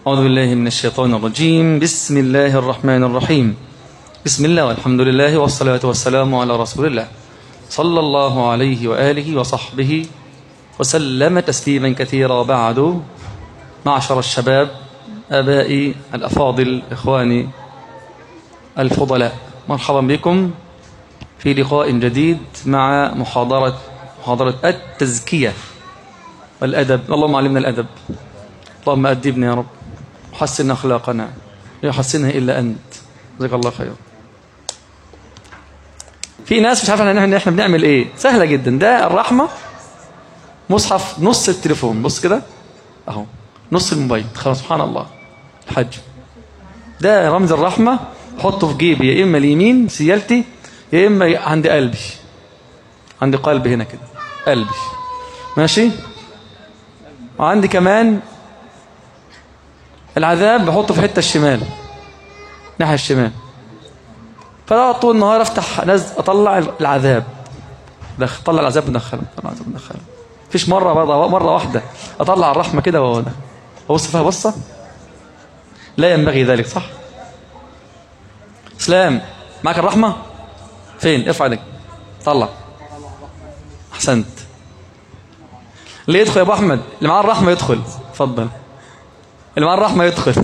أعوذ بالله من الشيطان الرجيم بسم الله الرحمن الرحيم بسم الله والحمد لله والصلاة والسلام على رسول الله صلى الله عليه وآله وصحبه وسلم تسليما كثيرا بعد معشر الشباب أبائي الأفاضل إخواني الفضلاء مرحبا بكم في لقاء جديد مع محاضرة محاضرة التزكية والأدب اللهم علمنا الأدب اللهم أدبنا يا رب وحسن أخلاقنا لا يحسنها إلا أنت جزاك الله خير في ناس مش عارفه ان احنا بنعمل ايه سهله جدا ده الرحمه مصحف نص التليفون بص كده اهو نص الموبايل خلاص سبحان الله الحج ده رمز الرحمه حطه في جيبي يا اما اليمين سيالتي يا اما عند قلبي عندي قلب هنا كده قلبي ماشي وعندي كمان العذاب بحطه في الحته الشمال ناحيه الشمال فلا طول النهار افتح نز اطلع العذاب دخل طلع العذاب ندخله طلع العذاب ندخله فيش مره مره مره واحده اطلع الرحمه كده وابص فيها بصه لا ينبغي ذلك صح اسلام معك الرحمه فين ارفع يدك طلع احسنت اللي يدخل يا ابو احمد اللي معاه الرحمه يدخل اتفضل اللي معاه الرحمه يدخل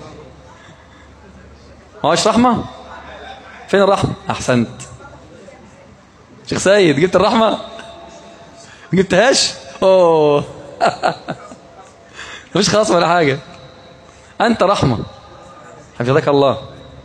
معاش رحمه فين الرحمه احسنت شيخ سيد جبت الرحمه جبتهاش اوه مفيش خلاص ولا حاجه انت رحمه حفظك الله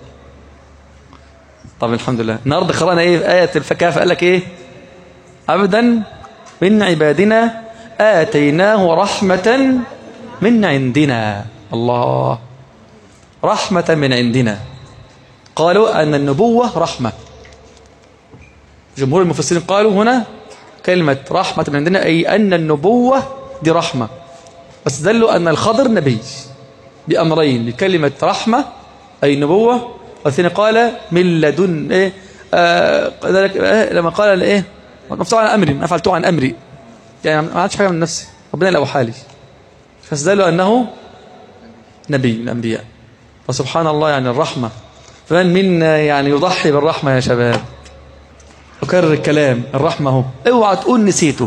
طب الحمد لله النهارده قرانا ايه في ايه الفكاهه قال لك ايه عبدا من عبادنا اتيناه رحمه من عندنا الله رحمه من عندنا قالوا ان النبوه رحمه جمهور المفسرين قالوا هنا كلمه رحمه من عندنا اي ان النبوه دي رحمه بس دلوا ان الخضر نبي بامرين بكلمه رحمه اي نبوه والثاني قال من لدن ايه آه ذلك إيه لما قال ايه مفتوح عن امري ما فعلته عن امري يعني ما عادش حاجه من نفسي ربنا لو حالي فاستدلوا انه نبي من الانبياء فسبحان الله يعني الرحمه فمن منا يعني يضحي بالرحمه يا شباب اكرر الكلام الرحمه اهو اوعى تقول نسيته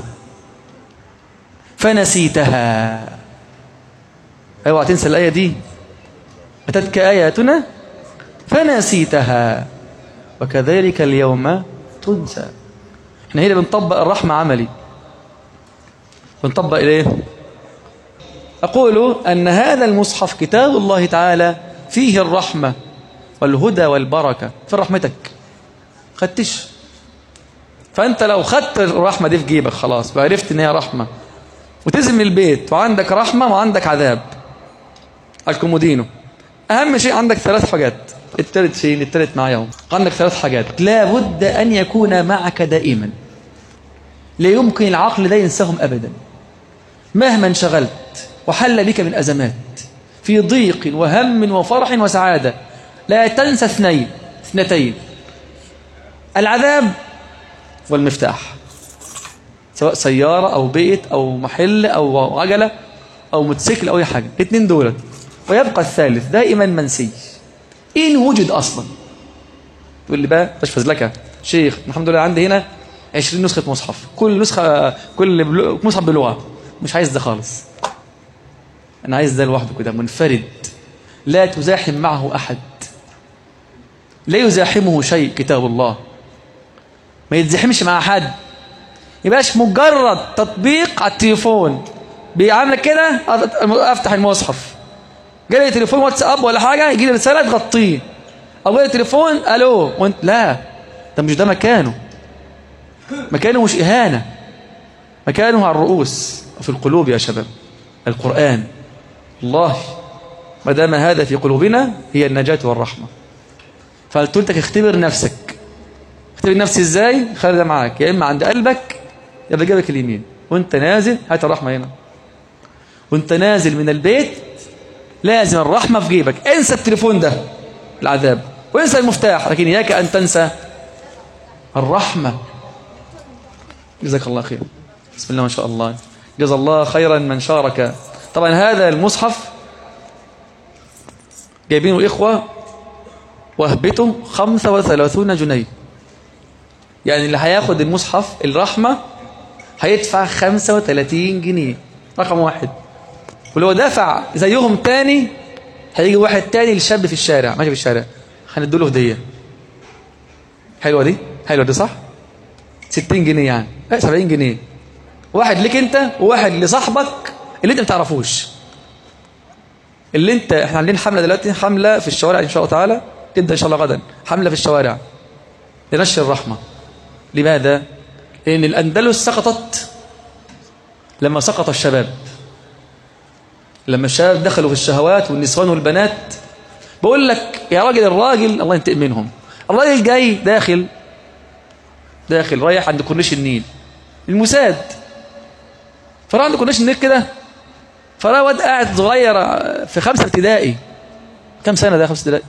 فنسيتها اوعى تنسى الايه دي اتتك اياتنا فنسيتها وكذلك اليوم تنسى احنا هنا بنطبق الرحمة عملي بنطبق ايه أقول أن هذا المصحف كتاب الله تعالى فيه الرحمة والهدى والبركة في رحمتك خدتش فأنت لو خدت الرحمة دي في جيبك خلاص وعرفت إن هي رحمة وتزم البيت وعندك رحمة وعندك عذاب الكومودينو أهم شيء عندك ثلاث حاجات التالت فين التالت معايا عندك ثلاث حاجات لا بد أن يكون معك دائما لا يمكن العقل ده ينساهم أبدا مهما انشغلت وحل بك من أزمات في ضيق وهم وفرح وسعادة لا تنسى اثنين اثنتين العذاب والمفتاح سواء سيارة أو بيت أو محل أو عجلة أو موتوسيكل أو أي حاجة الاثنين دولت ويبقى الثالث دائما منسي إن وجد أصلا تقول لي بقى مش فزلكة شيخ الحمد لله عندي هنا 20 نسخة مصحف كل نسخة كل بلو... مصحف بلغة مش عايز ده خالص أنا عايز ده لوحده كده منفرد لا تزاحم معه أحد لا يزاحمه شيء كتاب الله ما يتزاحمش مع حد يبقاش مجرد تطبيق على التليفون بيعاملك كده افتح المصحف جالي تليفون واتساب ولا حاجة يجي لي رسالة تغطيه أو جالي تليفون ألو وانت لا ده مش ده مكانه مكانه مش إهانة مكانه على الرؤوس وفي القلوب يا شباب القرآن الله ما دام هذا في قلوبنا هي النجاة والرحمة فقلت لك اختبر نفسك اختبر نفسي ازاي خلي ده معاك يا اما عند قلبك يا بجيبك اليمين وانت نازل هات الرحمة هنا وانت نازل من البيت لازم الرحمة في جيبك انسى التليفون ده العذاب وانسى المفتاح لكن إياك أن تنسى الرحمة جزاك الله خير بسم الله ما شاء الله جزا الله خيرا من شارك طبعا هذا المصحف جايبينه الإخوة وهبته 35 جنيه يعني اللي هياخد المصحف الرحمة هيدفع 35 جنيه رقم واحد ولو دفع زيهم تاني هيجي واحد تاني للشاب في الشارع ماشي في الشارع هنديله هدية حلوة دي حلوة دي صح 60 جنيه يعني 70 جنيه واحد ليك انت وواحد لصاحبك اللي انت ما تعرفوش اللي انت احنا عاملين حمله دلوقتي حمله في الشوارع ان شاء الله تعالى تبدا ان شاء الله غدا حمله في الشوارع لنشر الرحمه لماذا لان الاندلس سقطت لما سقط الشباب لما الشباب دخلوا في الشهوات والنسوان والبنات بقول لك يا راجل الراجل الله ينتقم منهم الراجل جاي داخل داخل رايح عند كورنيش النيل المساد فراح عند كورنيش النيل كده فرا واد قاعد صغير في خمسة ابتدائي كم سنة ده خمسة ابتدائي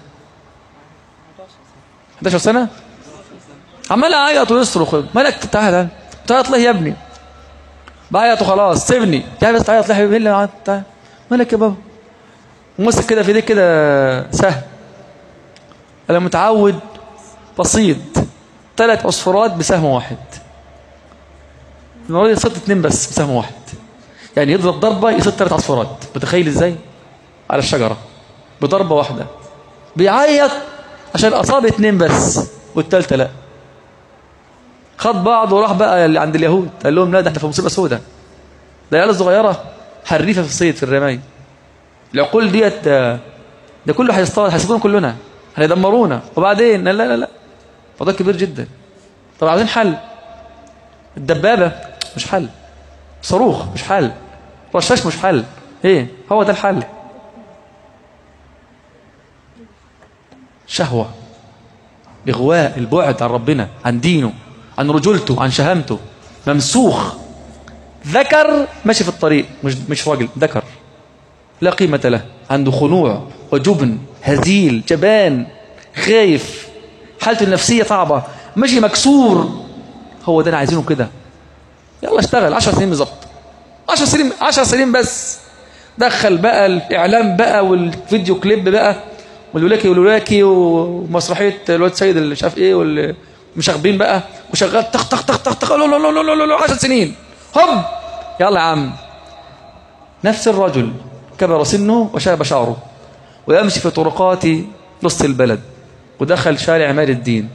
11 سنة عمال يعيط ويصرخ مالك تعال تعال تعيط ليه يا ابني بعيط وخلاص سيبني تعال بس تعيط ليه يا حبيبي اللي تعال مالك يا بابا ومسك كده في ايديك كده سهم انا متعود بسيط ثلاث عصفورات بسهم واحد المره دي صرت اتنين بس بسهم واحد يعني يضرب ضربة يصيد ثلاث عصفورات متخيل ازاي على الشجرة بضربة واحدة بيعيط عشان أصاب اتنين بس والتالتة لا خد بعض وراح بقى اللي عند اليهود قال لهم لا ده احنا في مصيبة سودة ده العيال الصغيرة حريفة في الصيد في الرماية العقول ديت ده كله هيصطاد هيصطادون كلنا هيدمرونا وبعدين لا لا لا فضل كبير جدا طب عايزين حل الدبابة مش حل صاروخ مش حل رشاش مش حل ايه هو ده الحل شهوة إغواء البعد عن ربنا عن دينه عن رجولته عن شهامته ممسوخ ذكر ماشي في الطريق مش مش راجل ذكر لا قيمة له عنده خنوع وجبن هزيل جبان خايف حالته النفسية صعبة ماشي مكسور هو ده اللي عايزينه كده يلا اشتغل 10 سنين بالظبط 10 سنين 10 سنين بس دخل بقى الاعلام بقى والفيديو كليب بقى والولاكي والولاكي ومسرحيه الواد سيد اللي مش عارف ايه والمشاغبين بقى وشغال طخ طخ طخ طخ طخ 10 سنين هوب يلا يا عم نفس الرجل كبر سنه وشاب شعره ويمشي في طرقات نص البلد ودخل شارع عماد الدين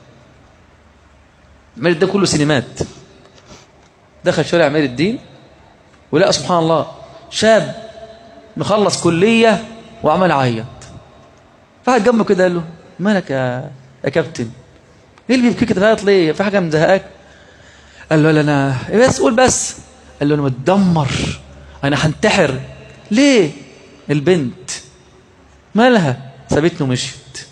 عماد ده كله سينمات دخل شارع عماد الدين ولقى سبحان الله شاب مخلص كلية وعمال عيط فقعد جنبه كده قال له مالك يا يا كابتن ايه اللي بيبكيك تعيط ليه في حاجه مزهقاك قال له لا انا إيه بس قول بس قال له انا متدمر انا هنتحر ليه البنت مالها سابتني ومشيت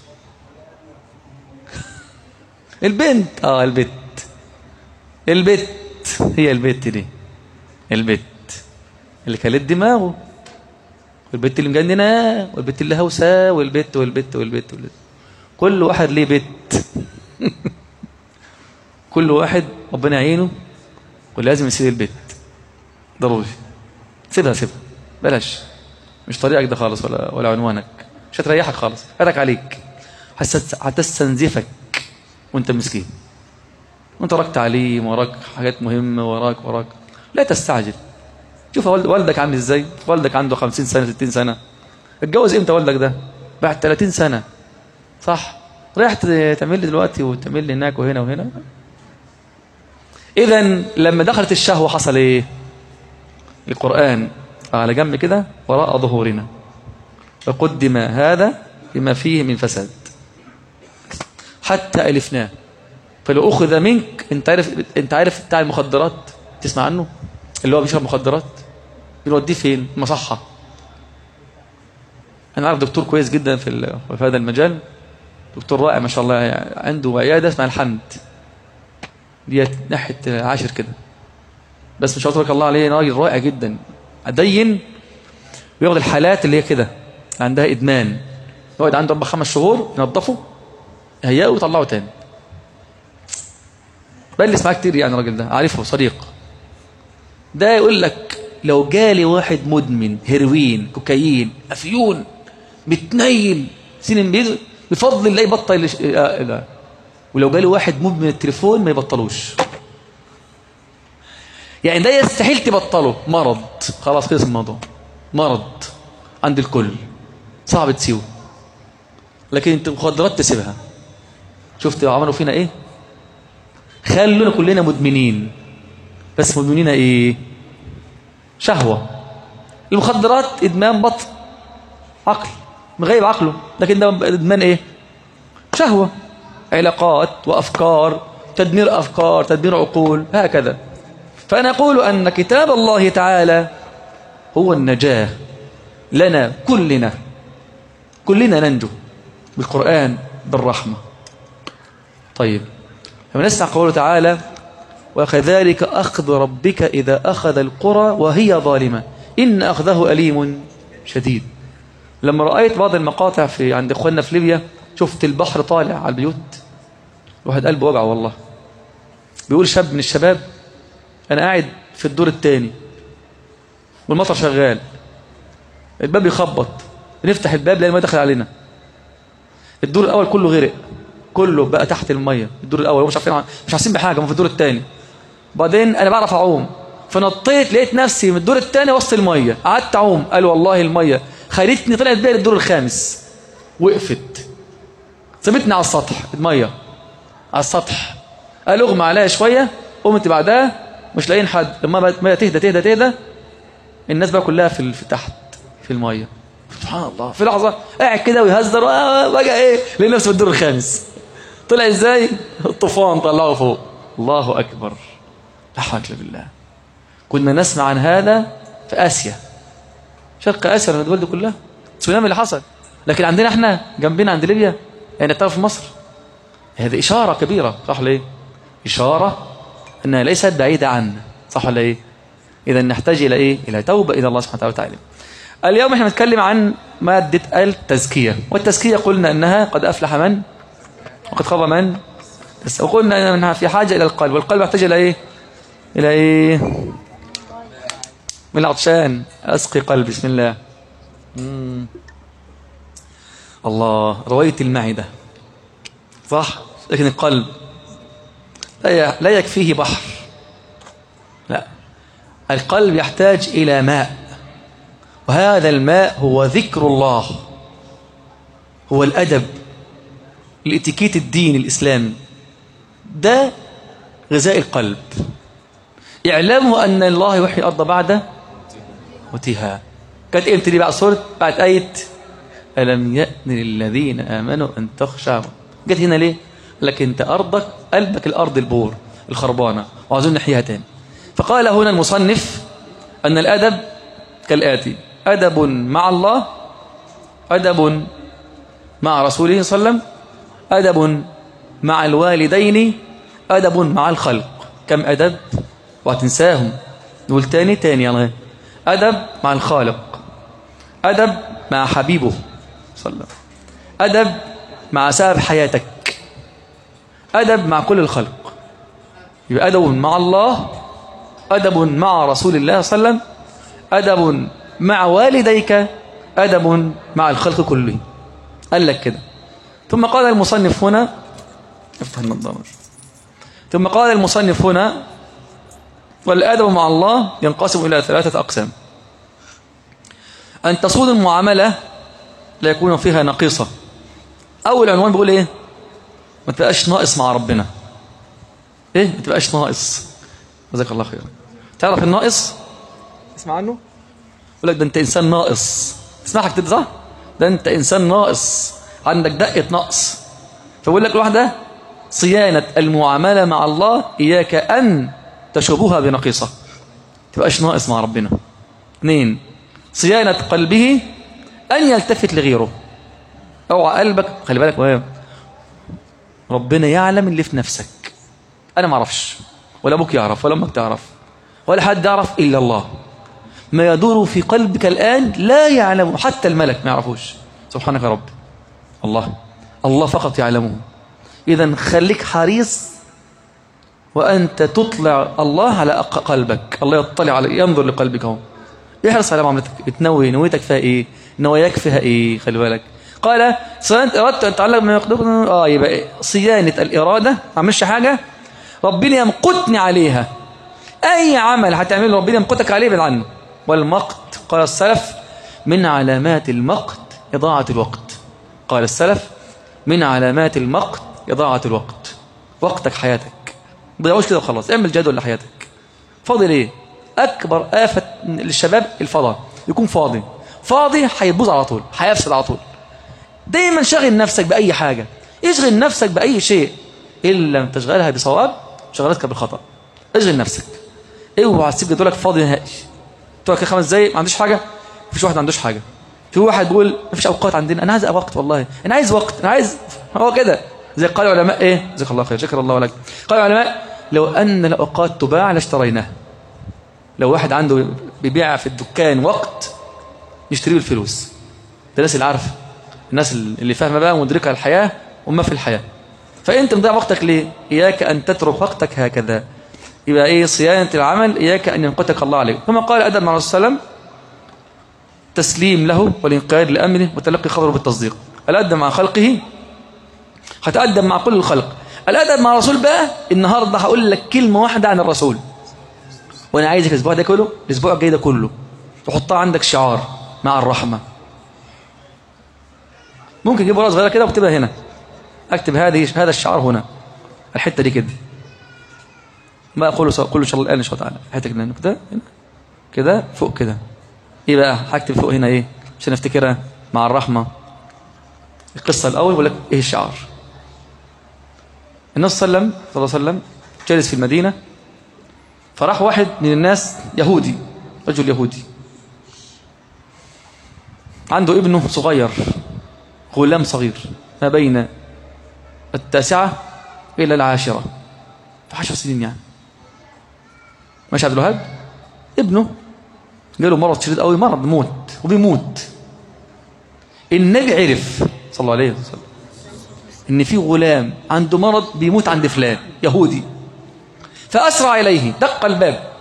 البنت اه البت البت هي البت دي البت اللي كلت دماغه والبت اللي مجنناه والبت اللي هوساه والبت والبت والبت والبت كل واحد ليه بت كل واحد ربنا يعينه ولازم يسيب البيت ضروري سيبها سيبها بلاش مش طريقك ده خالص ولا ولا عنوانك مش هتريحك خالص هتك عليك هتستنزفك وانت مسكين وانت وراك تعليم وراك حاجات مهمة وراك وراك لا تستعجل شوف والدك عامل ازاي والدك عنده 50 سنة 60 سنة اتجوز امتى والدك ده بعد 30 سنة صح رايح تعمل لي دلوقتي وتعمل لي هناك وهنا وهنا اذا لما دخلت الشهوة حصل ايه القرآن على جنب كده وراء ظهورنا فقدم هذا بما فيه من فساد حتى ألفناه فلو أخذ منك انت عارف انت عارف بتاع المخدرات تسمع عنه اللي هو بيشرب مخدرات بنوديه فين مصحة انا عارف دكتور كويس جدا في في هذا المجال دكتور رائع ما شاء الله يعني عنده عياده اسمها الحمد ديت ناحيه عاشر كده بس مش تبارك الله عليه راجل رائع جدا ادين وياخد الحالات اللي هي كده عندها ادمان يقعد عنده اربع خمس شهور ينظفه يهيئه ويطلعه تاني بلس معاه كتير يعني الراجل ده عارفه صديق ده يقول لك لو جالي واحد مدمن هيروين كوكايين افيون بتنيل سنين بيد بفضل الله يبطل يش... آه لا. ولو جاله واحد مدمن التليفون ما يبطلوش يعني ده يستحيل تبطله مرض خلاص خلص الموضوع مرض عند الكل صعب تسيبه لكن انت مخدرات تسيبها شفت عملوا فينا ايه خلونا كلنا مدمنين بس مدمنين ايه شهوة المخدرات ادمان بطن عقل مغيب عقله لكن ده ادمان ايه شهوة علاقات وافكار تدمير افكار تدمير عقول هكذا فنقول ان كتاب الله تعالى هو النجاة لنا كلنا كلنا ننجو بالقرآن بالرحمة طيب لما نسمع قوله تعالى وكذلك أخذ ربك إذا أخذ القرى وهي ظالمة إن أخذه أليم شديد لما رأيت بعض المقاطع في عند إخواننا في ليبيا شفت البحر طالع على البيوت واحد قلبه وجعه والله بيقول شاب من الشباب أنا قاعد في الدور الثاني والمطر شغال الباب يخبط بنفتح الباب لأن ما دخل علينا الدور الأول كله غرق كله بقى تحت المية الدور الأول مش عارفين مش حاسين بحاجة هم في الدور الثاني بعدين أنا بعرف أعوم فنطيت لقيت نفسي من الدور الثاني وسط المية قعدت أعوم قال والله المية خلتني طلعت بيا للدور الخامس وقفت سابتني على السطح المية على السطح قال اغمى عليها شوية قمت بعدها مش لاقيين حد لما بقت المية تهدى تهدى تهدى الناس بقى كلها في في تحت في المية سبحان الله في لحظة قاعد كده ويهزر بقى ايه لقي نفسه في الدور الخامس طلع ازاي الطوفان طلعه فوق الله اكبر لا حول بالله كنا نسمع عن هذا في اسيا شرق اسيا لما الدول دي كلها التسونامي اللي حصل لكن عندنا احنا جنبنا عند ليبيا يعني تعرف في مصر هذه اشاره كبيره صح ليه اشاره انها ليست بعيده عنا صح ولا ايه اذا نحتاج الى ايه الى توبه الى الله سبحانه وتعالى اليوم احنا بنتكلم عن ماده التزكيه والتزكيه قلنا انها قد افلح من وقد خاب من بس وقلنا انها في حاجه الى القلب والقلب يحتاج الى ايه الى ايه من العطشان اسقي قلب بسم الله مم. الله رويت المعده صح لكن القلب لا لا يكفيه بحر لا القلب يحتاج إلى ماء وهذا الماء هو ذكر الله هو الأدب الاتيكيت الدين الإسلامي ده غذاء القلب اعلموا أن الله يحيي الأرض بعد موتها كانت امتى دي بقى صورة بعد آية ألم يأن للذين آمنوا أن تخشع جت هنا ليه لكن انت أرضك قلبك الأرض البور الخربانة وعاوزين نحييها تاني فقال هنا المصنف أن الأدب كالآتي أدب مع الله أدب مع رسوله صلى الله عليه وسلم أدب مع الوالدين أدب مع الخلق كم أدب وهتنساهم نقول تاني تاني يلا أدب مع الخالق أدب مع حبيبه صلى الله عليه وسلم أدب مع سبب حياتك أدب مع كل الخلق يبقى أدب مع الله أدب مع رسول الله صلى الله عليه وسلم أدب مع والديك أدب مع الخلق كله قال لك كده ثم قال المصنف هنا افتح النظام ثم قال المصنف هنا والأدب مع الله ينقسم إلى ثلاثة أقسام أن تصون المعاملة لا يكون فيها نقيصة أول عنوان بيقول إيه ما تبقاش ناقص مع ربنا إيه ما تبقاش ناقص جزاك الله خيرا تعرف الناقص اسمع عنه يقول لك ده أنت إنسان ناقص تسمعك كده صح ده أنت إنسان ناقص عندك دقة نقص فبقول لك الواحد ده صيانة المعاملة مع الله إياك أن تشوبها بنقيصة تبقاش ناقص مع ربنا اثنين صيانة قلبه أن يلتفت لغيره اوعى قلبك خلي بالك وهي ربنا يعلم اللي في نفسك أنا ما أعرفش ولا أبوك يعرف ولا أمك تعرف ولا حد يعرف إلا الله ما يدور في قلبك الآن لا يعلم حتى الملك ما يعرفوش سبحانك يا رب الله الله فقط يعلمه إذا خليك حريص وأنت تطلع الله على قلبك الله يطلع على ينظر لقلبك هو احرص على معاملتك تنوي نويتك فيها إيه نواياك فيها ايه خلي بالك قال صيانة إرادته أن تعلق بما يقدر آه يبقى إيه؟ صيانة الإرادة ما أعملش حاجة ربنا يمقتني عليها أي عمل هتعمله ربنا يمقتك عليه ابعد عنه والمقت قال السلف من علامات المقت إضاعة الوقت قال السلف من علامات المقت إضاعة الوقت وقتك حياتك ضيعوش كده وخلاص اعمل جدول لحياتك فاضي ليه أكبر آفة للشباب الفضاء يكون فاضي فاضي هيبوظ على طول هيفسد على طول دايما شغل نفسك بأي حاجة اشغل نفسك بأي شيء إن لم تشغلها بصواب شغلتك بالخطأ اشغل نفسك اوعى تسيب جدولك فاضي نهائي تقعد كده خمس دقايق ما عندوش حاجة مفيش واحد ما عندوش حاجة في واحد بيقول مفيش أوقات عندنا أنا عايز وقت والله أنا عايز وقت أنا عايز هو كده زي قال العلماء إيه جزاك الله خير شكر الله لك قال العلماء لو أن الأوقات تباع لاشتريناها لو واحد عنده بيبيع في الدكان وقت يشتريه بالفلوس ده الناس اللي عارفه الناس اللي فاهمه بقى ومدركه الحياه وما في الحياه فانت مضيع وقتك ليه اياك ان تترك وقتك هكذا يبقى ايه صيانه العمل اياك ان ينقتك الله عليك كما قال ادم عليه السلام تسليم له والانقياد لامره وتلقي خبره بالتصديق الادب مع خلقه هتأدب مع كل الخلق الأدب مع الرسول بقى النهاردة هقول لك كلمة واحدة عن الرسول وأنا عايزك الأسبوع ده كله الأسبوع الجاي ده كله تحطها عندك شعار مع الرحمة ممكن تجيب ورقة صغيرة كده واكتبها هنا أكتب هذه هذا الشعار هنا الحتة دي كده ما أقوله كله إن شاء الله الآن إن شاء الله تعالى الحتة كده كده هنا كده فوق كده إيه بقى هكتب فوق هنا إيه عشان أفتكرها مع الرحمة القصة الأول بقول لك إيه الشعار النبي صلى الله عليه وسلم جالس في المدينة فراح واحد من الناس يهودي رجل يهودي عنده ابنه صغير غلام صغير ما بين التاسعة إلى العاشرة في عشر سنين يعني ماشي عبد الوهاب ابنه جاله مرض شديد قوي مرض موت وبيموت النبي عرف صلى الله عليه وسلم ان في غلام عنده مرض بيموت عند فلان يهودي فأسرع إليه دق الباب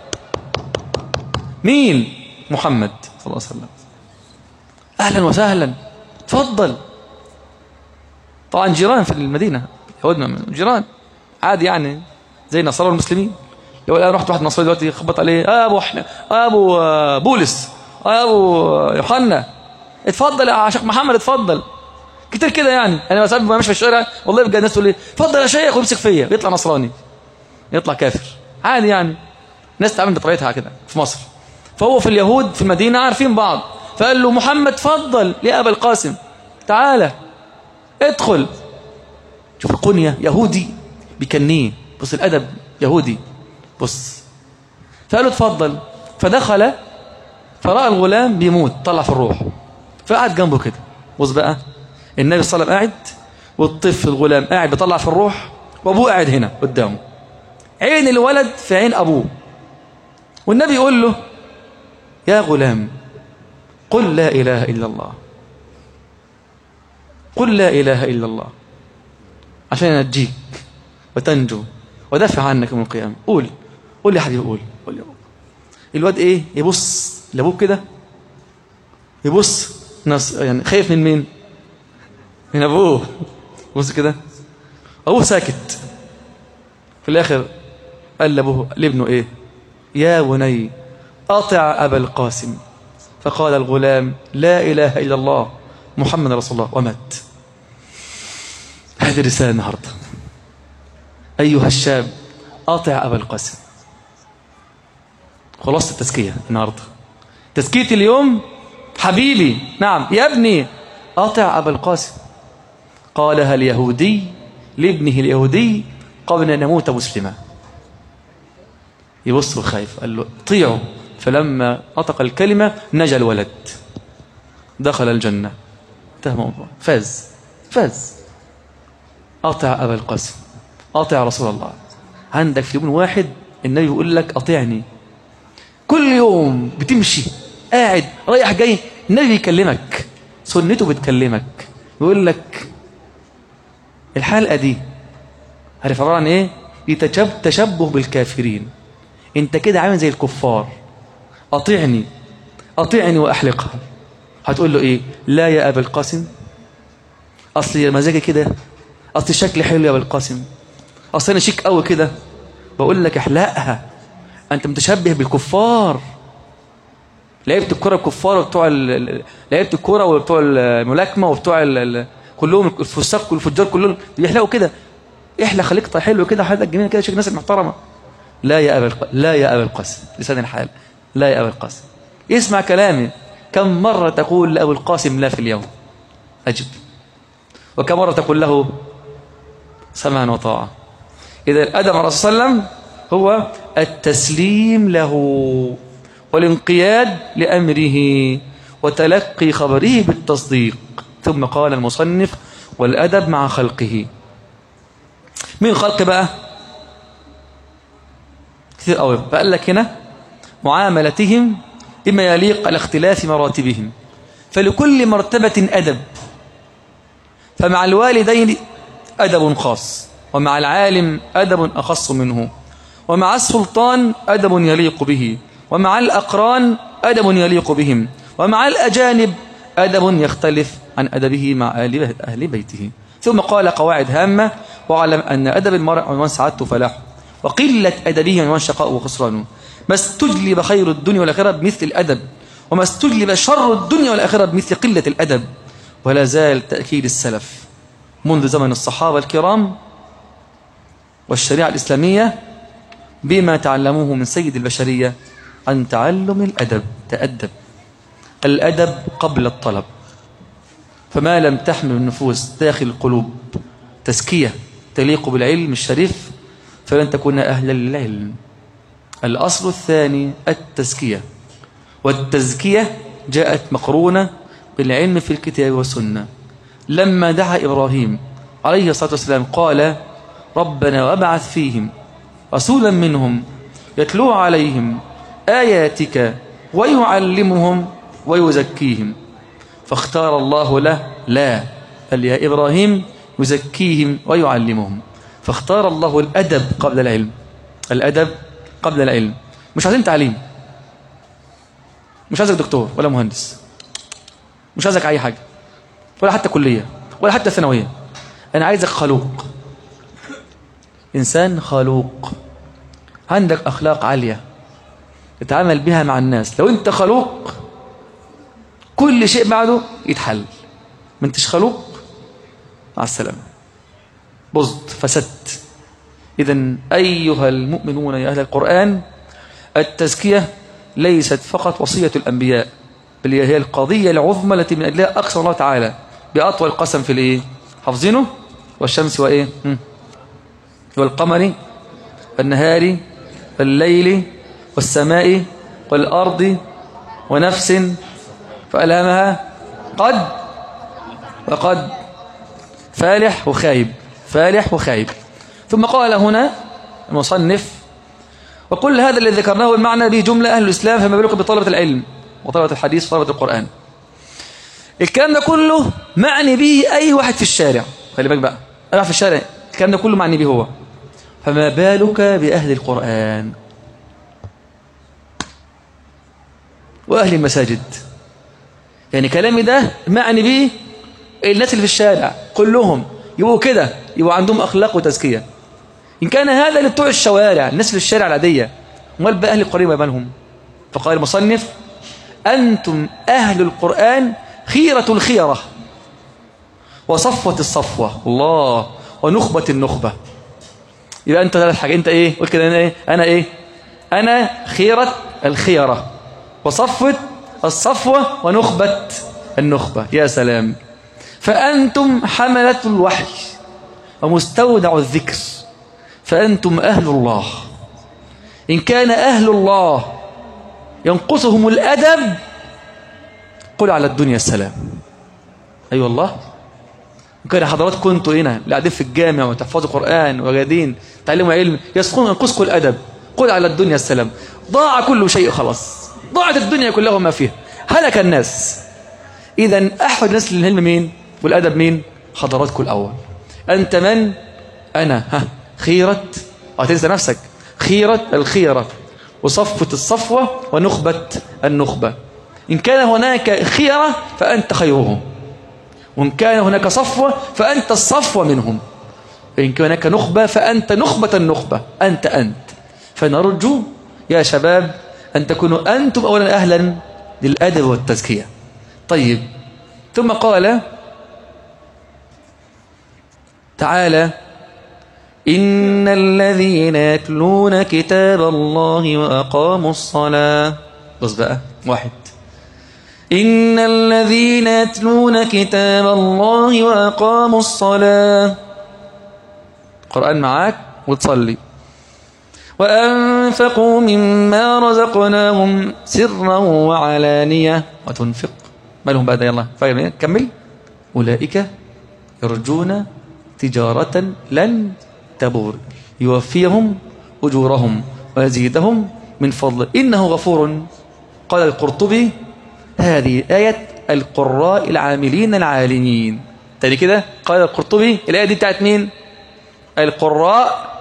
مين محمد صلى الله عليه وسلم أهلا وسهلا تفضل طبعا جيران في المدينة يهود جيران عادي يعني زي النصارى والمسلمين لو انا رحت واحد نصراني دلوقتي خبط عليه آه ابو احنا آه ابو بولس آه ابو يوحنا اتفضل يا شيخ محمد اتفضل كتير كده يعني انا مثلا ماشي في الشارع والله بجد الناس تقول لي اتفضل يا شيخ ويمسك فيا يطلع نصراني يطلع كافر عادي يعني ناس تعمل بطريقتها كده في مصر فهو في اليهود في المدينة عارفين بعض فقال له محمد اتفضل يا أبا القاسم تعالى ادخل شوف القنية يهودي بيكنيه بص الأدب يهودي بص فقال له اتفضل فدخل فرأى الغلام بيموت طلع في الروح فقعد جنبه كده بص بقى النبي صلى الله عليه وسلم قاعد والطفل الغلام قاعد بيطلع في الروح وابوه قاعد هنا قدامه عين الولد في عين ابوه والنبي يقول له يا غلام قل لا اله الا الله قل لا اله الا الله عشان ينجيك وتنجو ودافع عنك يوم القيامه قول قول يا حبيبي قول قول يا الواد ايه يبص لابوه كده يبص ناس يعني خايف من مين من ابوه بص كده ابوه ساكت في الاخر قال لابوه لابنه ايه يا بني اطع ابا القاسم فقال الغلام لا اله الا الله محمد رسول الله ومات هذه الرساله النهارده ايها الشاب اطع ابا القاسم خلاصه التزكيه النهارده تزكيه اليوم حبيبي نعم يا ابني اطع ابا القاسم قالها اليهودي لابنه اليهودي قبل أن يموت مسلما يبص خايف قال له طيعوا فلما نطق الكلمة نجا الولد دخل الجنة انتهى الموضوع فاز فاز أطع أبا القاسم أطع رسول الله عندك في يوم واحد النبي يقول لك أطيعني كل يوم بتمشي قاعد رايح جاي النبي بيكلمك سنته بتكلمك يقول لك الحلقة دي عارف عبارة عن ايه يتشب تشبه بالكافرين انت كده عامل زي الكفار اطيعني اطيعني واحلقها هتقول له ايه لا يا ابا القاسم اصل مزاجي كده اصل شكلي حلو يا ابا القاسم اصل انا شيك قوي كده بقول لك احلقها انت متشبه بالكفار لعيبه الكره الكفار وبتوع لعيبه الكره وبتوع الملاكمه وبتوع كلهم الفساق والفجار كلهم بيحلقوا كده احلى خليك حلو كده حياتك جميله كده شكل الناس المحترمه لا يا ابا الق... لا يا ابا القاسم لسان الحال لا يا ابا القاسم اسمع كلامي كم مره تقول لابو القاسم لا في اليوم اجب وكم مره تقول له سمعا وطاعه اذا الادب على الرسول صلى الله عليه وسلم هو التسليم له والانقياد لامره وتلقي خبره بالتصديق ثم قال المصنف والادب مع خلقه مين خلق بقى كثير قوي فقال لك هنا معاملتهم بما يليق على اختلاف مراتبهم فلكل مرتبة أدب فمع الوالدين أدب خاص ومع العالم أدب أخص منه ومع السلطان أدب يليق به ومع الأقران أدب يليق بهم ومع الأجانب أدب يختلف عن أدبه مع أهل بيته ثم قال قواعد هامة واعلم أن أدب المرء عنوان سعادته فلاحه وقلة أدبه عنوان شقاء وخسرانه ما استجلب خير الدنيا والآخرة بمثل الأدب وما استجلب شر الدنيا والآخرة بمثل قلة الأدب ولا زال تأكيد السلف منذ زمن الصحابة الكرام والشريعة الإسلامية بما تعلموه من سيد البشرية عن تعلم الأدب تأدب الأدب قبل الطلب فما لم تحمل النفوس داخل القلوب تزكية تليق بالعلم الشريف فلن تكون أهلا للعلم الأصل الثاني التزكية والتزكية جاءت مقرونة بالعلم في الكتاب والسنة لما دعا إبراهيم عليه الصلاة والسلام قال ربنا وابعث فيهم رسولا منهم يتلو عليهم آياتك ويعلمهم ويزكيهم فاختار الله له لا قال يا إبراهيم يزكيهم ويعلمهم فاختار الله الأدب قبل العلم الأدب قبل العلم مش عايزين تعليم مش عايزك دكتور ولا مهندس مش عايزك أي حاجة ولا حتى كلية ولا حتى ثانوية أنا عايزك خلوق إنسان خلوق عندك أخلاق عالية تتعامل بها مع الناس لو أنت خلوق كل شيء بعده يتحل ما انتش خلوق مع السلامة بزط فسدت إذا أيها المؤمنون يا أهل القرآن التزكية ليست فقط وصية الأنبياء بل هي القضية العظمى التي من أجلها أقسم الله تعالى بأطول قسم في الإيه حافظينه والشمس وإيه والقمر والنهار والليل والسماء والأرض ونفس فألهمها قد وقد فالح وخايب فالح وخايب ثم قال هنا المصنف وكل هذا الذي ذكرناه المعنى به جملة أهل الإسلام فما بالك بطلبة العلم وطلبة الحديث وطلبة القرآن الكلام ده كله معني به أي واحد في الشارع خلي بالك بقى أي واحد في الشارع الكلام ده كله معني به هو فما بالك بأهل القرآن وأهل المساجد يعني كلامي ده معني به الناس اللي في الشارع كلهم يبقوا كده يبقوا عندهم أخلاق وتزكية إن كان هذا لبتوع الشوارع الناس اللي في الشارع العادية امال بقى أهل القرية مالهم فقال المصنف أنتم أهل القرآن خيرة الخيرة وصفوة الصفوة الله ونخبة النخبة يبقى أنت ثلاث حاجة أنت إيه قول كده أنا إيه أنا إيه أنا خيرة الخيرة وصفوة الصفوة ونخبة النخبة يا سلام فأنتم حملة الوحي ومستودع الذكر فأنتم أهل الله إن كان أهل الله ينقصهم الأدب قل على الدنيا السلام أي أيوة والله إن كان حضرات كنتوا هنا اللي قاعدين في الجامع وتحفظوا قرآن وجادين تعلموا علم يسقون ينقصكم الأدب قل على الدنيا السلام ضاع كل شيء خلاص ضاعت الدنيا كلها وما فيها هلك الناس إذا أحد الناس للعلم مين والأدب مين حضراتكم الأول أنت من أنا ها خيرة وتنسى نفسك خيرة الخيرة وصفوة الصفوة ونخبة النخبة إن كان هناك خيرة فأنت خيرهم وإن كان هناك صفوة فأنت الصفوة منهم إن كان هناك نخبة فأنت نخبة النخبة أنت أنت فنرجو يا شباب أن تكونوا أنتم أولا أهلا للأدب والتزكية طيب ثم قال تعالى إن الذين يتلون كتاب الله وأقاموا الصلاة بص بقى واحد إن الذين يتلون كتاب الله وأقاموا الصلاة قرآن معاك وتصلي وأنفقوا مما رزقناهم سرا وعلانية وتنفق ما لهم بعد يلا كمل أولئك يرجون تجارة لن تبور يوفيهم أجورهم ويزيدهم من فضل إنه غفور قال القرطبي هذه آية القراء العاملين العالمين تاني كده قال القرطبي الآية دي بتاعت مين القراء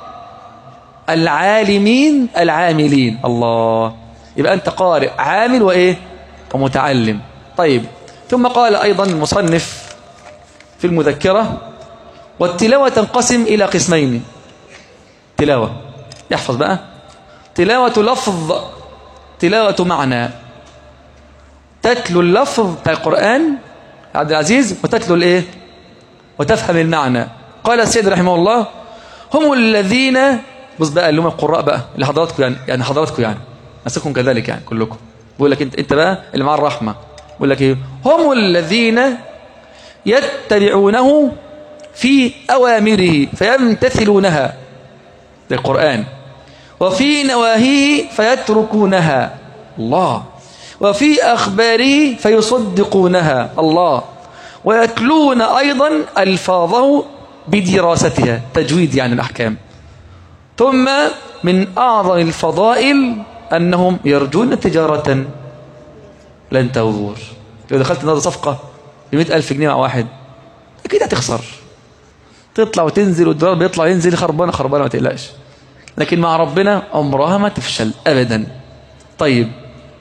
العالمين العاملين الله يبقى أنت قارئ عامل وإيه ومتعلم طيب ثم قال أيضا المصنف في المذكرة والتلاوة تنقسم إلى قسمين تلاوة يحفظ بقى تلاوة لفظ تلاوة معنى تتلو اللفظ بتاع القرآن عبد العزيز وتتلو الايه وتفهم المعنى قال السيد رحمه الله هم الذين بص بقى اللي هم القراء بقى اللي حضراتكم يعني يعني حضراتكم يعني نسكم كذلك يعني كلكم بيقول لك انت انت بقى اللي مع الرحمه بيقول لك ايه هم الذين يتبعونه في أوامره فيمتثلونها للقرآن وفي نواهيه فيتركونها الله وفي أخباره فيصدقونها الله ويتلون أيضا ألفاظه بدراستها تجويد يعني الأحكام ثم من أعظم الفضائل أنهم يرجون تجارة لن تبور لو دخلت النهارده صفقة ب ألف جنيه مع واحد أكيد هتخسر تطلع وتنزل والدولار بيطلع ينزل خربانة خربانة ما تقلقش لكن مع ربنا عمرها ما تفشل أبدا طيب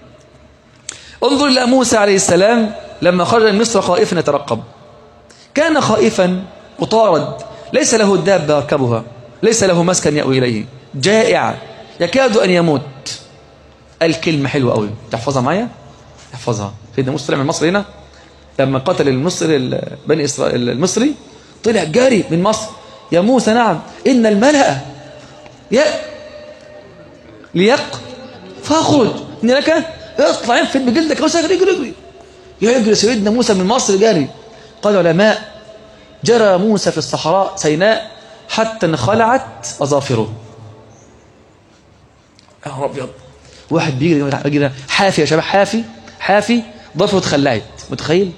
انظر إلى موسى عليه السلام لما خرج من مصر خائفا يترقب كان خائفا مطارد ليس له دابة يركبها ليس له مسكن يأوي إليه جائع يكاد أن يموت الكلمة حلوة قوي تحفظها معايا تحفظها سيدنا موسى طلع من مصر هنا لما قتل المصري بني إسرائيل المصري طلع جاري من مصر يا موسى نعم إن الملأ يا ليق فاخرج إن لك اطلع ينفد بجلدك روسك اجري اجري يجري سيدنا موسى من مصر جاري قال علماء جرى موسى في الصحراء سيناء حتى انخلعت أظافره يا رب ابيض واحد بيجري بيجري حافي يا شباب حافي حافي ضفره اتخلعت متخيل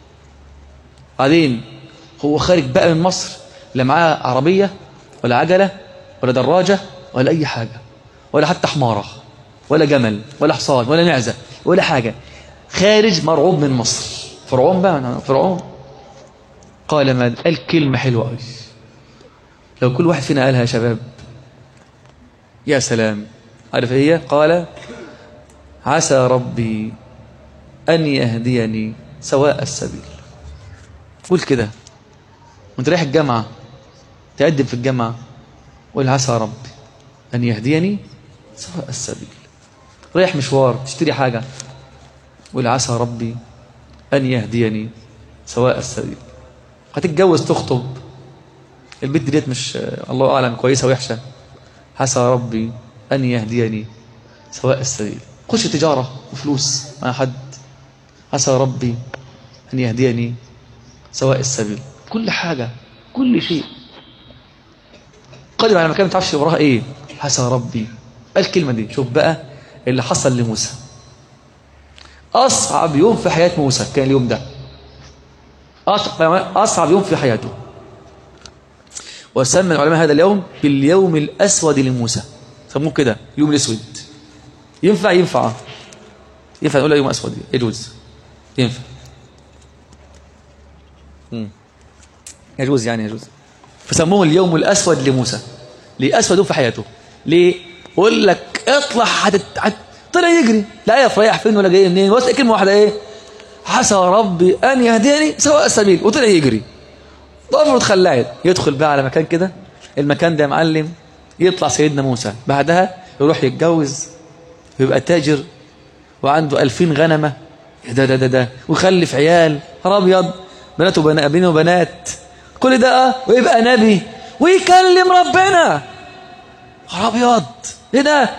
بعدين هو خارج بقى من مصر لا معاه عربية ولا عجلة ولا دراجة ولا أي حاجة ولا حتى حمارة ولا جمل ولا حصان ولا معزة ولا حاجة خارج مرعوب من مصر فرعون بقى فرعون قال ما قال كلمة حلوة قوي لو كل واحد فينا قالها يا شباب يا سلام عارف هي قال عسى ربي أن يهديني سواء السبيل قول كده وانت رايح الجامعة تقدم في الجامعة قول عسى ربي أن يهديني سواء السبيل رايح مشوار تشتري حاجة قول عسى ربي أن يهديني سواء السبيل هتتجوز تخطب البنت ديت مش الله أعلم كويسة وحشة عسى ربي أن يهديني سواء السبيل خش تجارة وفلوس مع حد عسى ربي أن يهديني سواء السبيل كل حاجة كل شيء قادم على مكان ما تعرفش وراها ايه عسى ربي الكلمة دي شوف بقى اللي حصل لموسى أصعب يوم في حياة موسى كان اليوم ده أصعب يوم في حياته وسمى العلماء هذا اليوم باليوم الأسود لموسى سموه كده اليوم الأسود ينفع ينفع ينفع نقول يوم أسود يجوز ينفع يجوز يعني يجوز فسموه اليوم الأسود لموسى ليه أسود في حياته ليه يقول لك اطلع هتت... طلع يجري لا يعرف رايح فين ولا جاي منين واسأل كلمة واحدة ايه عسى ربي أن يهديني سواء السبيل وطلع يجري ضفر اتخلعت يدخل بقى على مكان كده المكان ده يا معلم يطلع سيدنا موسى بعدها يروح يتجوز ويبقى تاجر وعنده ألفين غنمة ده ده ده ده ويخلف عيال ابيض بنات وبنات وبنات كل ده اه ويبقى نبي ويكلم ربنا ابيض ايه ده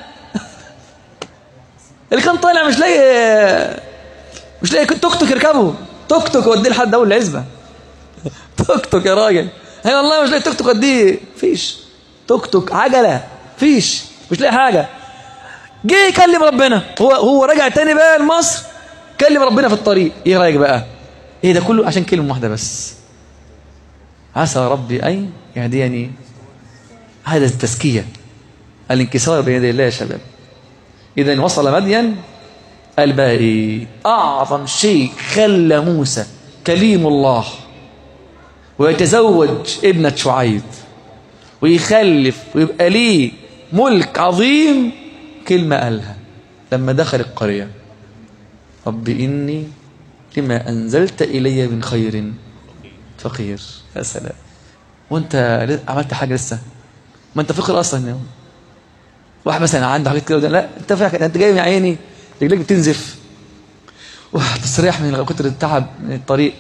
اللي كان طالع مش لاقي مش لاقي توك توك يركبه توك توك يوديه لحد اول العزبه توك توك يا راجل هي والله مش لاقي توك توك يوديه فيش توك توك عجله فيش مش لاقي حاجه جه يكلم ربنا هو هو رجع تاني بقى لمصر كلم ربنا في الطريق ايه رايك بقى ايه ده كله عشان كلمه واحده بس عسى ربي ان يهديني هذا التزكيه الانكسار بين يدي الله يا شباب اذا وصل مدين الباري اعظم شيء خلى موسى كليم الله ويتزوج ابنة شعيب ويخلف ويبقى ليه ملك عظيم كلمة قالها لما دخل القرية رب إني لما أنزلت إلي من خير فقير يا سلام وانت عملت حاجة لسه ما انت فقير أصلا واحد مثلا عنده حاجات كده لا انت فاكر انت جاي من عيني رجليك بتنزف وتصريح من كتر التعب من الطريق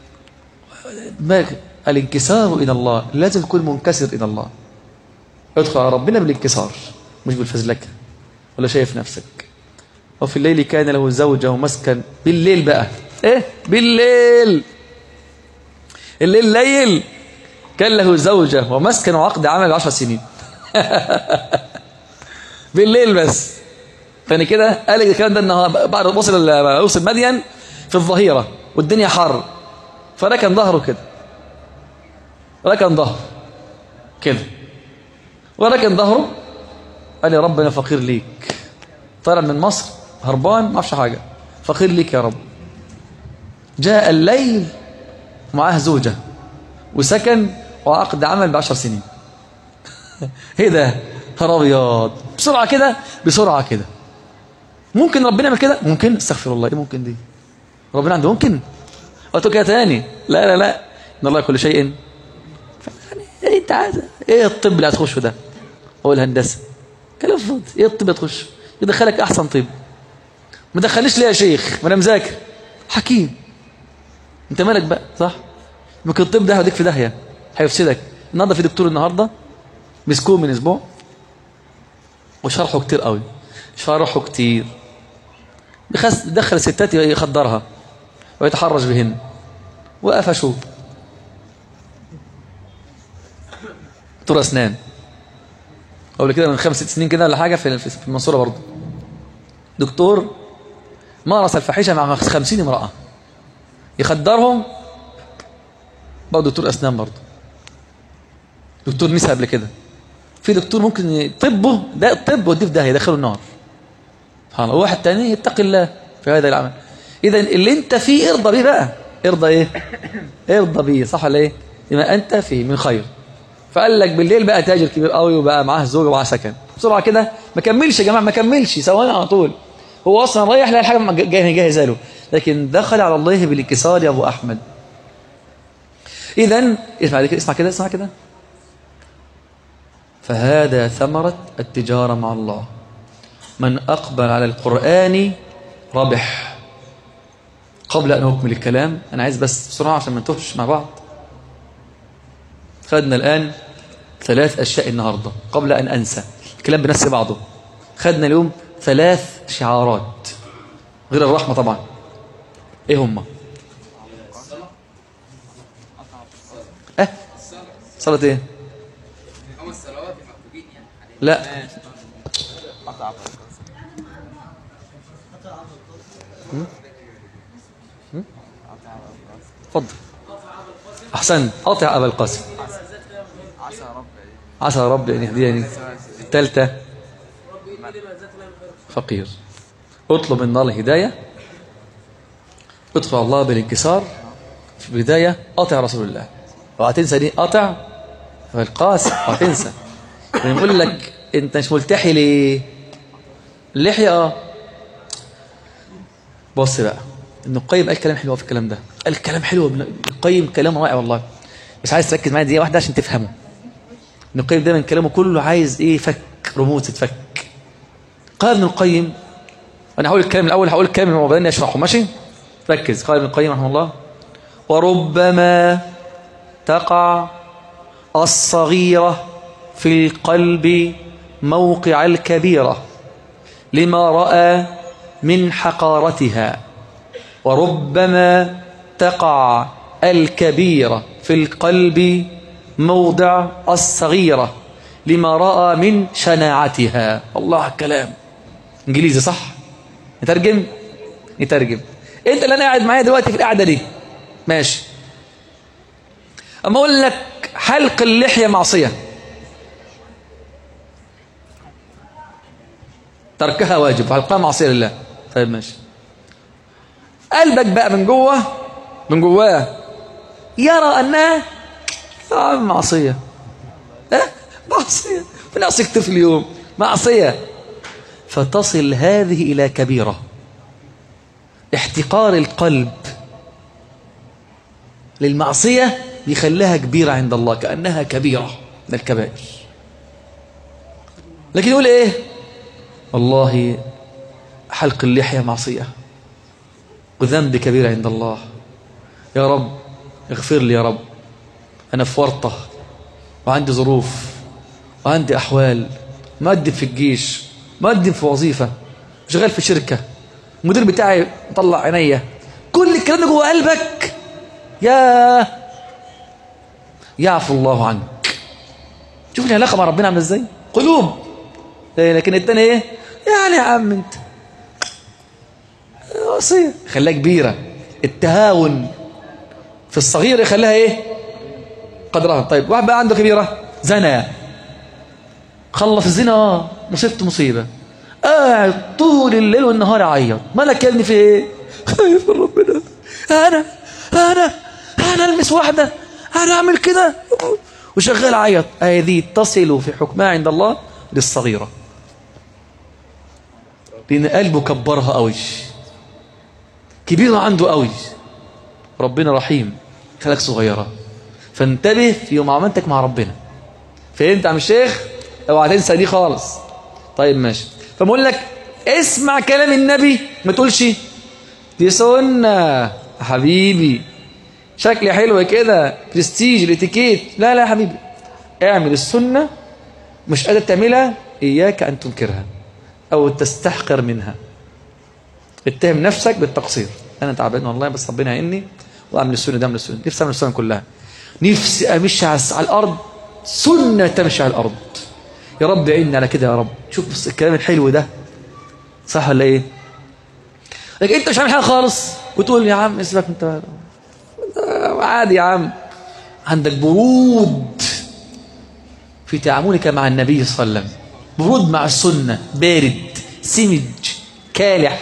الانكسار إلى الله لازم تكون منكسر إلى الله ادخل على ربنا بالانكسار مش بالفزلكة ولا شايف نفسك وفي الليل كان له زوجة ومسكن بالليل بقى ايه بالليل الليل ليل كان له زوجة ومسكن وعقد عمل عشر سنين بالليل بس فانا كده قال الكلام ده انه بعد وصل وصل مدين في الظهيرة والدنيا حر فركن ظهره كده ركن ظهره كده وركن ظهره قال يا رب انا فقير ليك طالع من مصر هربان ما اعرفش حاجه فقير ليك يا رب جاء الليل معاه زوجه وسكن وعقد عمل بعشر سنين ايه ده نهار ابيض بسرعه كده بسرعه كده ممكن ربنا يعمل كده ممكن استغفر الله ايه ممكن دي ربنا عنده ممكن قلت كده تاني لا لا لا ان الله كل شيء يعني انت عايز ايه الطب اللي هتخشه ده هو الهندسه كلام فاضي ايه الطب هتخش يدخلك احسن طب ما دخلنيش ليه يا شيخ ما انا مذاكر حكيم انت مالك بقى صح ممكن الطب ده هيوديك في داهيه هيفسدك النهارده في دكتور النهارده مسكوه من اسبوع وشرحه كتير قوي شرحه كتير بخس دخل الستات يخدرها ويتحرش بهن وقفشوه دكتور اسنان قبل كده من خمس ست سنين كده ولا حاجه في في المنصوره برضه دكتور مارس الفاحشه مع 50 امراه يخدرهم برضه دكتور اسنان برضه دكتور نساء قبل كده في دكتور ممكن طبه ده الطب وديه في داهيه يدخله النار سبحان الله واحد تاني يتقي الله في هذا العمل اذا اللي انت فيه ارضى بيه بقى ارضى ايه ارضى بيه صح ولا ايه بما انت فيه من خير فقال لك بالليل بقى تاجر كبير قوي وبقى معاه زوجه ومعاه سكن بسرعه كده ما كملش يا جماعه ما كملش ثواني على طول هو اصلا رايح لقى الحاجه جايه جاهزه له لكن دخل على الله بالانكسار يا ابو احمد اذا اسمع كده اسمع كده اسمع كده فهذا ثمرة التجارة مع الله من أقبل على القرآن ربح قبل أن أكمل الكلام أنا عايز بس بسرعة عشان ما نتوهش مع بعض خدنا الآن ثلاث أشياء النهاردة قبل أن أنسى الكلام بنفس بعضه خدنا اليوم ثلاث شعارات غير الرحمة طبعا إيه هم أه صلاة إيه لا اتفضل احسن قاطع ابا القاسم عسى ربي ان يهديني الثالثه فقير اطلب من الله الهدايه ادخل الله بالانكسار في البدايه اطع رسول الله وهتنسى دي اطع القاسم وهتنسى يقول لك انت مش ملتحي ليه اللحيه اه بص بقى ابن القيم قال كلام حلو في الكلام ده قال كلام حلو ابن القيم كلام رائع والله بس عايز تركز معايا دقيقه واحده عشان تفهمه ابن القيم دايما كلامه كله عايز ايه فك رموز تتفك قال ابن القيم انا هقول الكلام الاول هقول الكلام وبعدين اشرحه ماشي ركز قال ابن القيم رحمه الله وربما تقع الصغيرة في القلب موقع الكبيرة لما رأى من حقارتها وربما تقع الكبيرة في القلب موضع الصغيرة لما رأى من شناعتها الله الكلام انجليزي صح نترجم نترجم انت اللي انا قاعد معايا دلوقتي في القعده دي ماشي اما اقول لك حلق اللحيه معصيه تركها واجب حلقها معصيه لله طيب ماشي قلبك بقى من جوه من جواه يرى انها آه معصيه اه معصيه بنعصي كتير في اليوم معصيه فتصل هذه الى كبيره احتقار القلب للمعصية يخليها كبيرة عند الله كأنها كبيرة من الكبائر لكن يقول ايه والله حلق اللحية معصية وذنب كبير عند الله يا رب اغفر لي يا رب أنا في ورطة وعندي ظروف وعندي أحوال مقدم في الجيش مقدم في وظيفة شغال في شركة المدير بتاعي مطلع عينيا كل الكلام ده جوه قلبك يا يعفو الله عنك شوف العلاقه مع ربنا عامله ازاي قلوب لكن التاني ايه يعني يا عم انت وصيه خلاها كبيره التهاون في الصغير يخليها ايه قدرها طيب واحد بقى عنده كبيره زنى خلص الزنا مصيبته مصيبه قاعد طول الليل والنهار يعيط مالك يا ابني في ايه خايف من ربنا انا انا انا المس واحده انا اعمل كده وشغال عيط هذه تصل في حكمها عند الله للصغيره لان قلبه كبرها قوي كبيره عنده قوي ربنا رحيم خلق صغيره فانتبه في معاملتك مع ربنا فهمت يا عم الشيخ اوعى تنسى دي خالص طيب ماشي فبقول لك اسمع كلام النبي ما تقولش دي سنة حبيبي شكلي حلو كده برستيج الاتيكيت لا لا يا حبيبي اعمل السنة مش قادر تعملها إياك أن تنكرها أو تستحقر منها اتهم نفسك بالتقصير أنا تعبان والله بس ربنا يعيني وأعمل السنة ده أعمل السنة نفسي أعمل السنة كلها نفسي أمشي على الأرض سنة تمشي على الأرض يا رب عيني على كده يا رب شوف بس الكلام الحلو ده صح ولا ايه لكن انت مش عامل حاجه خالص وتقول يا عم اسمك انت عادي يا عم عندك برود في تعاملك مع النبي صلى الله عليه وسلم برود مع السنه بارد سمج كالح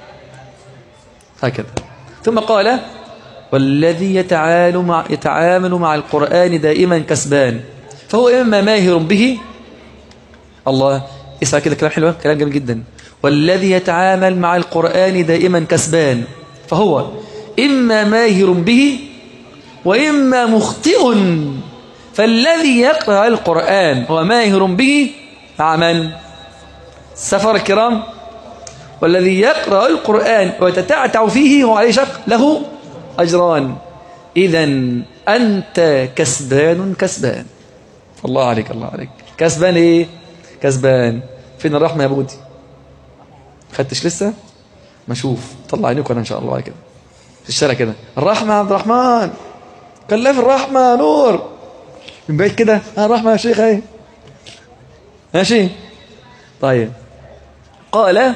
هكذا ثم قال والذي يتعامل مع يتعامل مع القرآن دائما كسبان فهو إما ماهر به الله اسمع كده كلام حلو كلام جميل جدا والذي يتعامل مع القرآن دائما كسبان فهو إما ماهر به وإما مخطئ فالذي يقرأ القرآن هو ماهر به مع من؟ سفر الكرام والذي يقرأ القرآن ويتتعتع فيه هو عليه شق له أجران إذا أنت كسبان كسبان الله عليك الله عليك كسبان إيه؟ كسبان فين الرحمة يا بودي خدتش لسه ما اشوف طلع عينيك وانا ان شاء الله بعد كده في الشارع كده الرحمة يا عبد الرحمن كان في الرحمة نور من بعيد كده ها الرحمة يا شيخ اهي ماشي طيب قال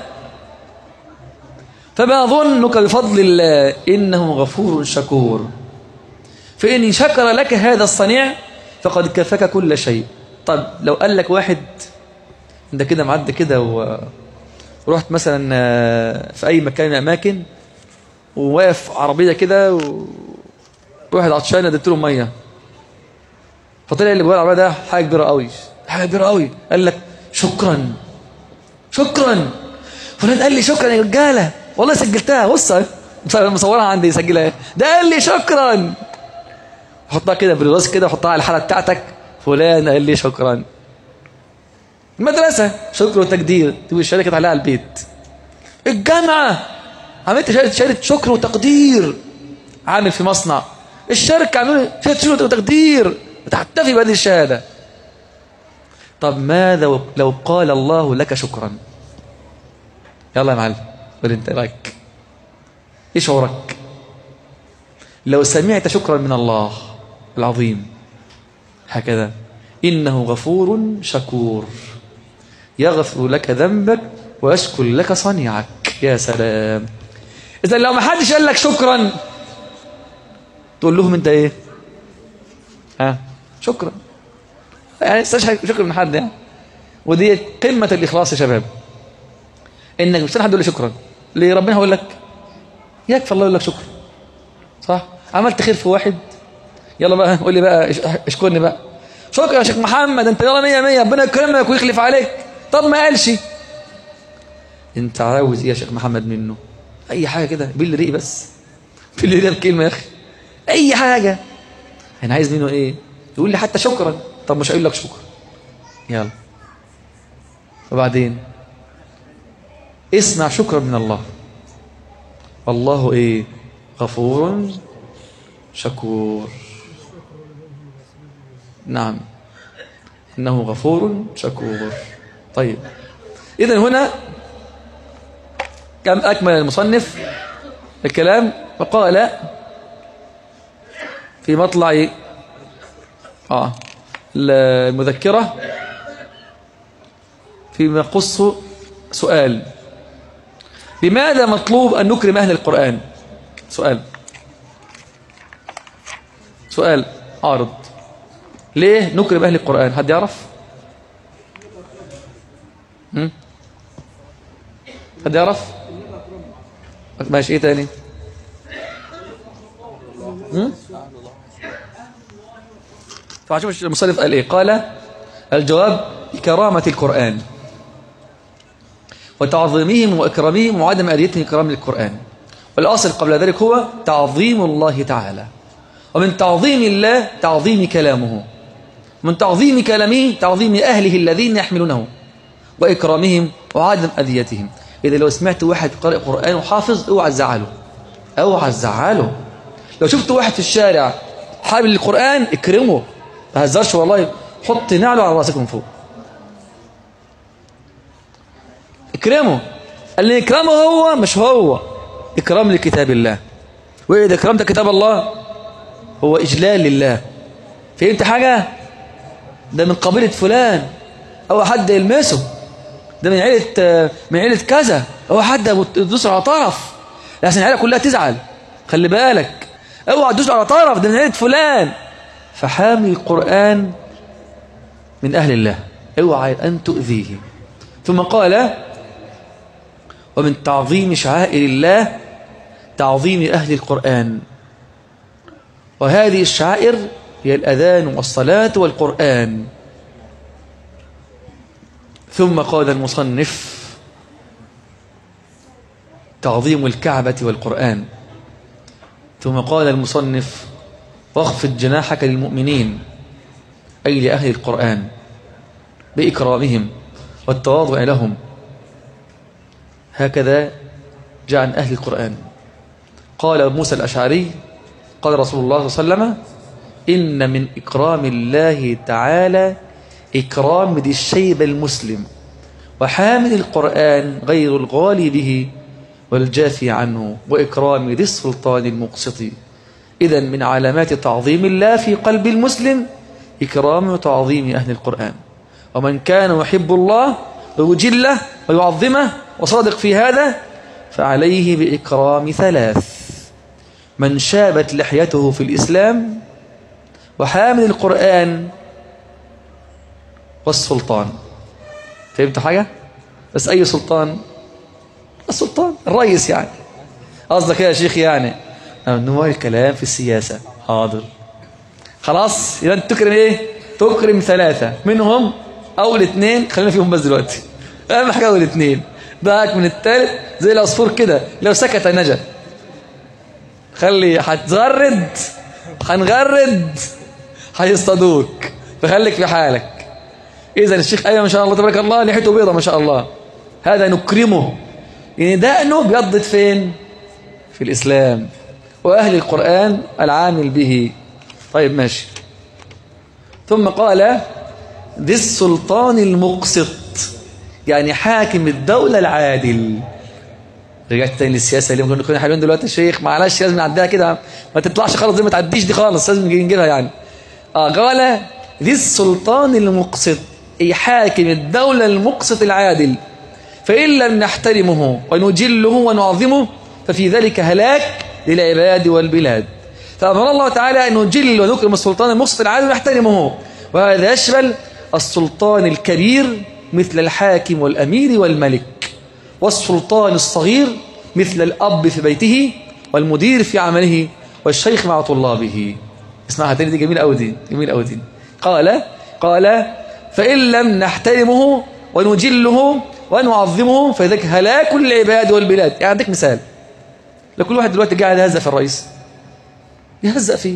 فما ظنك بفضل الله إنه غفور شكور فإن شكر لك هذا الصنيع فقد كفاك كل شيء طب لو قال لك واحد انت كده معدي كده و... ورحت مثلا في اي مكان من الاماكن وواقف عربيه كده و... واحد عطشان اديت له ميه فطلع اللي جوه العربيه ده حاجه كبيره قوي حاجه كبيره قوي قال لك شكرا شكرا فلان قال لي شكرا يا رجاله والله سجلتها بص مصورها عندي سجلها ده قال لي شكرا حطها كده بالراس كده حطها على الحاله بتاعتك فلان قال لي شكرا المدرسة شكر وتقدير تبقى شاركت عليها البيت الجامعة عملت شهادة شهادة شكر وتقدير عامل في مصنع الشركة عامل شهادة شكر وتقدير بتحتفي بهذه الشهادة طب ماذا لو قال الله لك شكرا يلا يا معلم قول انت رايك ايه شعورك لو سمعت شكرا من الله العظيم هكذا إنه غفور شكور يغفر لك ذنبك ويشكر لك صنيعك يا سلام إذا لو ما حدش قال لك شكرا تقول لهم انت ايه ها شكرا يعني استشهد شكرا من حد يعني ودي قمة الإخلاص يا شباب إنك مش حد يقول لي شكرا ليه ربنا هيقول لك يكفي الله يقول لك شكرا صح عملت خير في واحد يلا بقى قول لي بقى اشكرني بقى شكرا يا شيخ محمد انت يلا مية مية ربنا يكرمك ويخلف عليك طب ما قالش انت عاوز ايه يا شيخ محمد منه اي حاجه كده باللي ريق بس باللي ريق بكلمه يا اخي اي حاجه انا عايز منه ايه يقول لي حتى شكرا طب مش هقول لك شكرا يلا وبعدين اسمع شكرا من الله الله ايه غفور شكور نعم إنه غفور شكور طيب إذن هنا كم أكمل المصنف الكلام وقال في مطلع آه المذكرة فيما يقص سؤال لماذا مطلوب أن نكرم أهل القرآن سؤال سؤال عارض ليه نكرم أهل القرآن حد يعرف حد يعرف ماشي ايه تاني فعشوف المصنف قال ايه قال الجواب كرامة القرآن وتعظيمهم وإكرامهم وعدم أديتهم كرام القرآن والأصل قبل ذلك هو تعظيم الله تعالى ومن تعظيم الله تعظيم كلامه من تعظيم كلامه تعظيم أهله الذين يحملونه وإكرامهم وعدم أذيتهم إذا لو سمعت واحد قارئ قرآن وحافظ اوعى تزعله اوعى تزعله لو شفت واحد في الشارع حامل القرآن اكرمه ما تهزرش والله حط نعله على راسك من فوق اكرمه اللي يكرمه هو مش هو اكرام لكتاب الله واذا اكرمت كتاب الله هو اجلال لله فهمت حاجه ده من قبيلة فلان أو حد يلمسه ده من عيلة من عيلة كذا أو حد يدوس على طرف لحسن العيلة كلها تزعل خلي بالك اوعى تدوس على طرف ده من عيلة فلان فحامي القرآن من أهل الله اوعى أن تؤذيه ثم قال ومن تعظيم شعائر الله تعظيم أهل القرآن وهذه الشعائر هي الأذان والصلاة والقرآن ثم قال المصنف تعظيم الكعبة والقرآن ثم قال المصنف واخفض جناحك للمؤمنين أي لأهل القرآن بإكرامهم والتواضع لهم هكذا جاء عن أهل القرآن قال موسى الأشعري قال رسول الله صلى الله عليه وسلم إن من إكرام الله تعالى إكرام ذي الشيب المسلم وحامل القرآن غير الغالي به والجافي عنه وإكرام ذي السلطان المقسط إذا من علامات تعظيم الله في قلب المسلم إكرام وتعظيم أهل القرآن ومن كان يحب الله ويجله ويعظمه وصادق في هذا فعليه بإكرام ثلاث من شابت لحيته في الإسلام وحامل القرآن والسلطان فهمت حاجة؟ بس أي سلطان؟ السلطان الرئيس يعني قصدك يا شيخ يعني ممنوع الكلام في السياسة حاضر خلاص يبقى انت تكرم ايه تكرم ثلاثة منهم اول اثنين خلينا فيهم بس دلوقتي اهم حاجة اول اثنين ضحك من الثالث زي العصفور كده لو سكت نجا خلي هتغرد هنغرد هيصطادوك فخليك في حالك اذا الشيخ ايمن ما شاء الله تبارك الله لحيته بيضه ما شاء الله هذا نكرمه يعني دقنه بيضت فين في الاسلام واهل القران العامل به طيب ماشي ثم قال ذي السلطان المقسط يعني حاكم الدولة العادل رجعت تاني للسياسة اللي ممكن نكون حلوين دلوقتي يا شيخ معلش لازم نعديها كده ما تطلعش خالص دي ما تعديش دي خالص لازم نجيبها يعني اه قال ذي السلطان المقسط أي حاكم الدولة المقسط العادل فإن لم نحترمه ونجله ونعظمه ففي ذلك هلاك للعباد والبلاد فأمر الله تعالى أن نجل ونكرم السلطان المقسط العادل ونحترمه وهذا يشمل السلطان الكبير مثل الحاكم والأمير والملك والسلطان الصغير مثل الأب في بيته والمدير في عمله والشيخ مع طلابه اسمعها تاني دي جميل أوي دي جميل أوي دي قال قال فإن لم نحترمه ونجله ونعظمه فذلك هلاك العباد والبلاد يعني عندك مثال لكل واحد دلوقتي قاعد يهزأ في الرئيس يهزأ فيه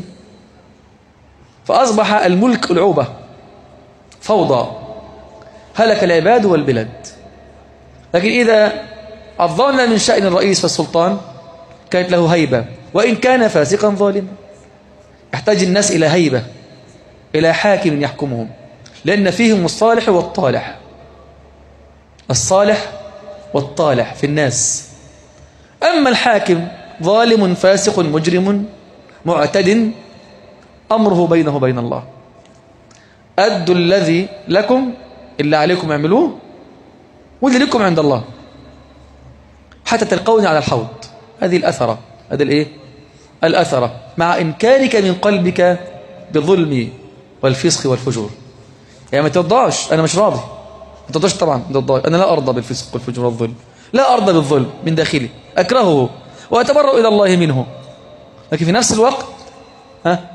فأصبح الملك العوبة فوضى هلك العباد والبلاد لكن إذا عظمنا من شأن الرئيس والسلطان كانت له هيبة وإن كان فاسقا ظالما يحتاج الناس إلى هيبة إلى حاكم يحكمهم لأن فيهم الصالح والطالح الصالح والطالح في الناس أما الحاكم ظالم فاسق مجرم معتد أمره بينه وبين الله أدوا الذي لكم اللي عليكم اعملوه واللي لكم عند الله حتى تلقوني على الحوض هذه الأثرة هذه الإيه الأثرة مع إنكارك من قلبك بالظلم والفسق والفجور يعني ما ترضاش أنا مش راضي ما ترضاش طبعا أنا لا أرضى بالفسق والفجور والظلم لا أرضى بالظلم من داخلي أكرهه وأتبرأ إلى الله منه لكن في نفس الوقت ها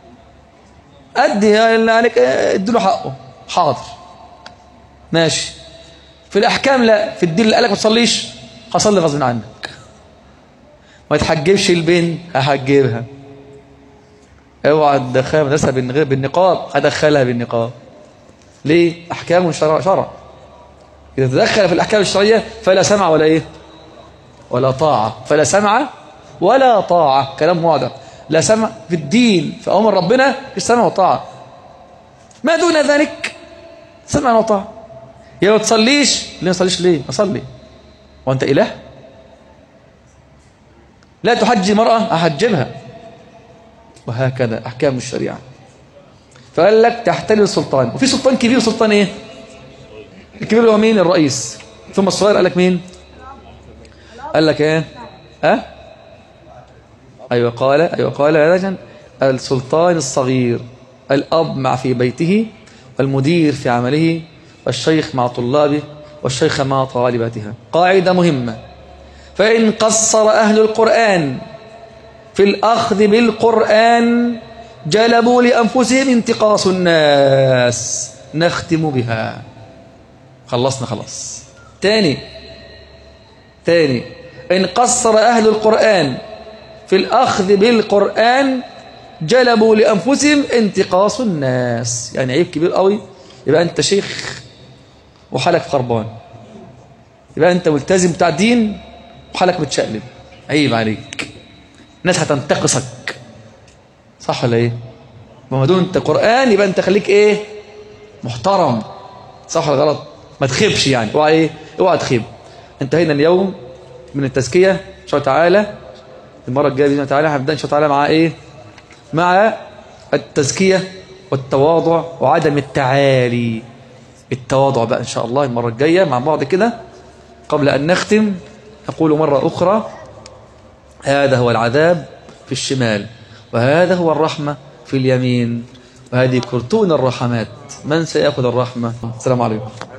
أدي اللي عليك ادي له حقه حاضر ماشي في الأحكام لا في الدين اللي قالك ما تصليش هصلي غصب عنك ما تحجبش البنت هحجبها اوعى تدخلها مدرسة بالنقاب هدخلها بالنقاب ليه أحكام شرع شرع إذا تدخل في الأحكام الشرعية فلا سمع ولا إيه ولا طاعة فلا سمع ولا طاعة كلام واضح لا سمع في الدين في أمر ربنا في سمع وطاعة ما دون ذلك سمع وطاعة يا ما تصليش ليه ما تصليش ليه أصلي وأنت إله لا تحجي المرأة أحجبها وهكذا أحكام الشريعة فقال لك تحتل السلطان وفي سلطان كبير سلطان إيه الكبير هو مين الرئيس ثم الصغير قال لك مين قال لك إيه ها أه؟ أيوة قال أيوة قال رجل السلطان الصغير الأب مع في بيته والمدير في عمله والشيخ مع طلابه والشيخ مع طالباتها قاعدة مهمة فإن قصر أهل القرآن في الأخذ بالقرآن جلبوا لأنفسهم انتقاص الناس نختم بها خلصنا خلاص تاني تاني إن قصر أهل القرآن في الأخذ بالقرآن جلبوا لأنفسهم انتقاص الناس يعني عيب كبير قوي يبقى أنت شيخ وحالك خربان يبقى أنت ملتزم بتاع دين وحالك متشقلب عيب عليك الناس هتنتقصك صح ولا ايه وما دون انت قرآن يبقى انت خليك ايه محترم صح ولا غلط ما تخيبش يعني اوعى ايه اوعى تخيب انتهينا اليوم من التزكية ان شاء الله تعالى المرة الجاية بإذن الله تعالى هنبدأ إن شاء الله تعالى مع إيه مع التزكية والتواضع وعدم التعالي التواضع بقى إن شاء الله المرة الجاية مع بعض كده قبل أن نختم نقول مرة أخرى هذا هو العذاب في الشمال وهذا هو الرحمة في اليمين وهذه كرتون الرحمات من سيأخذ الرحمة السلام عليكم